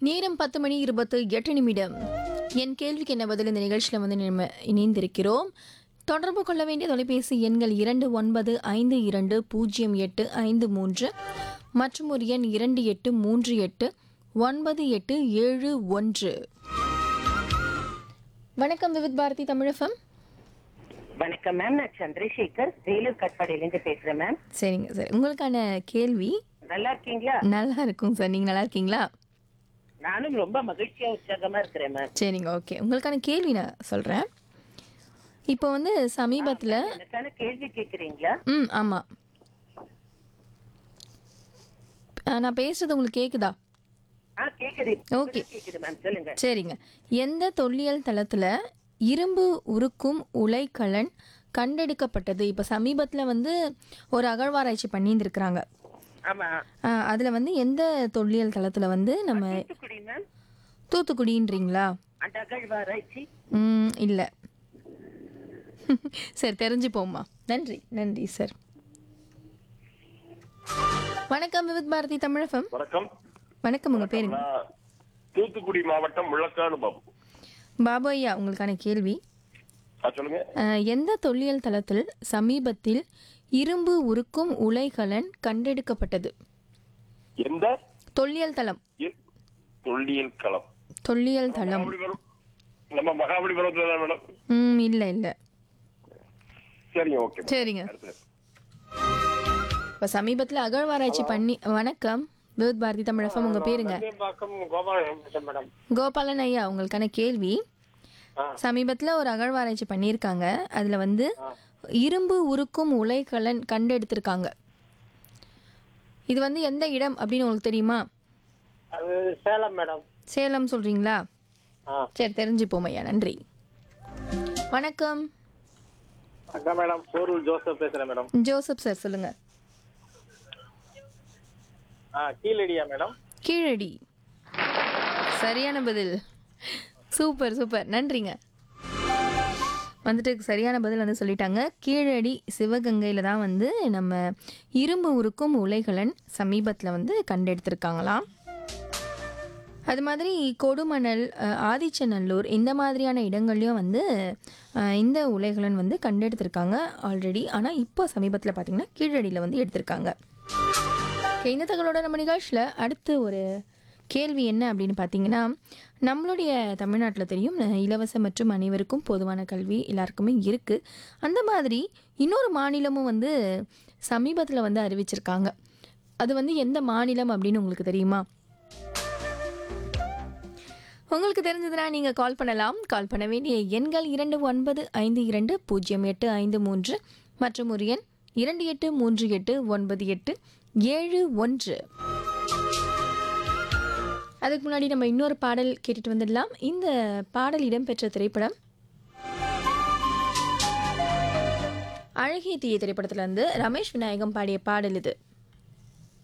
நேரம் பத்து மணி இருபத்து எட்டு நிமிடம் என் கேள்விக்கு என்ன பதில் இந்த நிகழ்ச்சியில் வந்து நம்ம இணைந்திருக்கிறோம் தொடர்பு கொள்ள வேண்டிய தொலைபேசி எண்கள் இரண்டு ஒன்பது ஐந்து இரண்டு பூஜ்ஜியம் எட்டு ஐந்து மூன்று மற்றும் ஒரு எண் இரண்டு எட்டு மூன்று எட்டு ஒன்பது எட்டு ஏழு ஒன்று வணக்கம் விவித் பாரதி தமிழகம் வணக்கம் மேம் நான் சந்திரசேகர் வேலூர் கட்பாடியிலேருந்து பேசுறேன் மேம் சரிங்க சார் உங்களுக்கான கேள்வி நல்லா இருக்கீங்களா நல்லா இருக்குங்க சார் நீங்கள் நல்லா இருக்கீங்களா நானும் ரொம்ப மகிழ்ச்சியா உற்சாகமா இருக்கிறேன் மேம் சரிங்க ஓகே உங்களுக்கான கேள்வி நான் சொல்கிறேன் இப்போ வந்து சமீபத்தில் எனக்கான கேள்வி கேக்குறீங்களா ம் ஆமாம் நான் பேசுறது உங்களுக்கு கேக்குதா ஆ கேக்குது Okay. கேக்குது மேம் சொல்லுங்க சரிங்க எந்த தொல்லியல் தளத்தில் இரும்பு உருக்கும் உலைக்கலன் கண்டெடுக்கப்பட்டது இப்போ சமீபத்தில் வந்து ஒரு அகழ்வாராய்ச்சி பண்ணியிருந்துருக்குறாங்க ஆமா அதில் வந்து எந்த தொல்லியல் தளத்தில் வந்து நம்ம தூத்துக்குடி மேம் தூத்துக்குடின்றீங்களா அந்த அகழ்வாராய்ச்சி ம் இல்லை சரி தெரிஞ்சுப்போம்மா நன்றி நன்றி சார் வணக்கம் விவித் பாரதி தமிழகம் வணக்கம் வணக்கம் உங்கள் பேருங்க நான் தூத்துக்குடி மாவட்டம் முள்ளக்காடு பாபு பாபு ஐயா உங்களுக்கான கேள்வி ஆ, சொல்லுங்க அஹ், எந்த தொல்லியல் தளத்தில் சமீபத்தில் இரும்பு உருக்கும் உலைகலன் கண்டெடுக்கப்பட்டது எந்த தொல்லியல் தளம் இ- தொல்லியல் களம் தொல்லியல் தளம் மகாபலிபுரம் நம்ம மகாபலிபுரத்துல தான் மேடம் ம் இல்லை இல்லை சரிங்க ஓகே மேடம். சரிங்க அடுத்து. இப்போ சமீபத்தில் அகழ்வாராய்ச்சி பண்ணி வணக்கம் விவித் பாரதி தமிழகம் உங்கள் பேருங்க பக்கம் கோபாலம் பேசுறேன் மேடம் கோபாலன் ஐயா உங்களுக்கான கேள்வி ஆ. சமீபத்தில் ஒரு அகழ்வாராய்ச்சி பண்ணியிருக்காங்க அதில் வந்து இரும்பு உருக்கும் உலைக்கலன் கண்டெடுத்திருக்காங்க இது வந்து எந்த இடம் அப்படின்னு உங்களுக்கு தெரியுமா அது சேலம் மேடம் சேலம் சொல்றீங்களா ஆ சரி தெரிஞ்சுப்போம் ஐயா நன்றி வணக்கம் அக்கா மேடம் போரூர் ஜோசப் பேசுறேன் மேடம் ஜோசப் சார் சொல்லுங்க ஆ கீழடியா மேடம் கீழடி சரியான பதில் சூப்பர் சூப்பர் நன்றிங்க வந்துட்டு சரியான பதில் வந்து சொல்லிட்டாங்க கீழடி சிவகங்கையில் தான் வந்து நம்ம இரும்பு உருக்கும் உலைகளன் சமீபத்தில் வந்து கண்டெடுத்திருக்காங்களாம் அது மாதிரி கொடுமணல் அஹ், ஆதிச்சநல்லூர் இந்த மாதிரியான இடங்கள்லையும் வந்து அஹ், இந்த உலைகளன் வந்து கண்டெடுத்திருக்காங்க ஆல்ரெடி ஆனால் இப்போ சமீபத்தில் பார்த்திங்கன்னா கீழடியில் வந்து எடுத்திருக்காங்க Okay, இந்த தகவலோட நம்ம நிகழ்ச்சியில் அடுத்து ஒரு கேள்வி என்ன அப்படின்னு பார்த்தீங்கன்னா நம்மளுடைய தமிழ்நாட்டில் தெரியும் அஹ், இலவச மற்றும் அனைவருக்கும் பொதுவான கல்வி எல்லாருக்குமே இருக்குது அந்த மாதிரி இன்னொரு மாநிலமும் வந்து சமீபத்தில் வந்து அறிவிச்சிருக்காங்க அது வந்து எந்த மாநிலம் அப்படின்னு உங்களுக்கு தெரியுமா உங்களுக்கு தெரிஞ்சதுன்னா நீங்கள் கால் பண்ணலாம் கால் பண்ண வேண்டிய எண்கள் இரண்டு ஒன்பது ஐந்து இரண்டு பூஜ்ஜியம் எட்டு ஐந்து மூன்று மற்றும் ஒரு எண் இரண்டு எட்டு மூன்று எட்டு ஒன்பது எட்டு ஏழு ஒன்று அதுக்கு முன்னாடி நம்ம இன்னொரு பாடல் கேட்டுட்டு வந்துடலாம் இந்த பாடல் இடம்பெற்ற திரைப்படம் அழகிய தீய திரைப்படத்துல இருந்து ரமேஷ் விநாயகம் பாடிய பாடல் இது